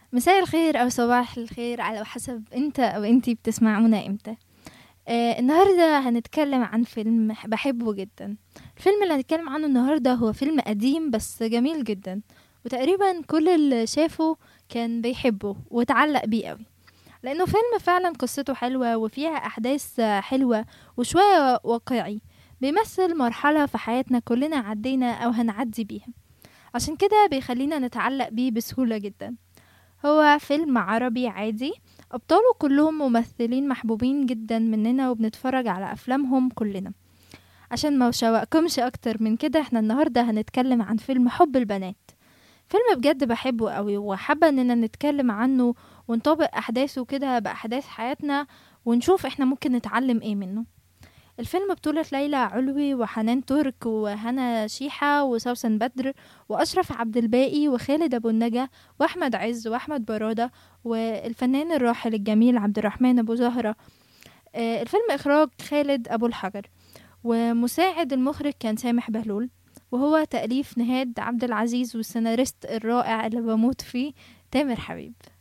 مساء الخير أو صباح الخير على حسب انت أو انتي بتسمعونا امتى آه النهاردة هنتكلم عن فيلم بحبه جدا الفيلم اللي هنتكلم عنه النهاردة هو فيلم قديم بس جميل جدا وتقريبا كل اللي شافه كان بيحبه وتعلق بيه قوي لأنه فيلم فعلا قصته حلوة وفيها أحداث حلوة وشوية واقعي بيمثل مرحلة في حياتنا كلنا عدينا أو هنعدي بيها عشان كده بيخلينا نتعلق بيه بسهولة جدا هو فيلم عربي عادي أبطاله كلهم ممثلين محبوبين جدا مننا وبنتفرج على أفلامهم كلنا عشان ما شوقكمش أكتر من كده احنا النهاردة هنتكلم عن فيلم حب البنات فيلم بجد بحبه قوي وحابة اننا نتكلم عنه ونطابق أحداثه كده بأحداث حياتنا ونشوف احنا ممكن نتعلم ايه منه الفيلم بطولة ليلى علوي وحنان ترك وهنا شيحة وسوسن بدر وأشرف عبد الباقي وخالد أبو النجا وأحمد عز وأحمد برادة والفنان الراحل الجميل عبد الرحمن أبو زهرة آه، الفيلم إخراج خالد أبو الحجر ومساعد المخرج كان سامح بهلول وهو تأليف نهاد عبد العزيز والسيناريست الرائع اللي بموت فيه تامر حبيب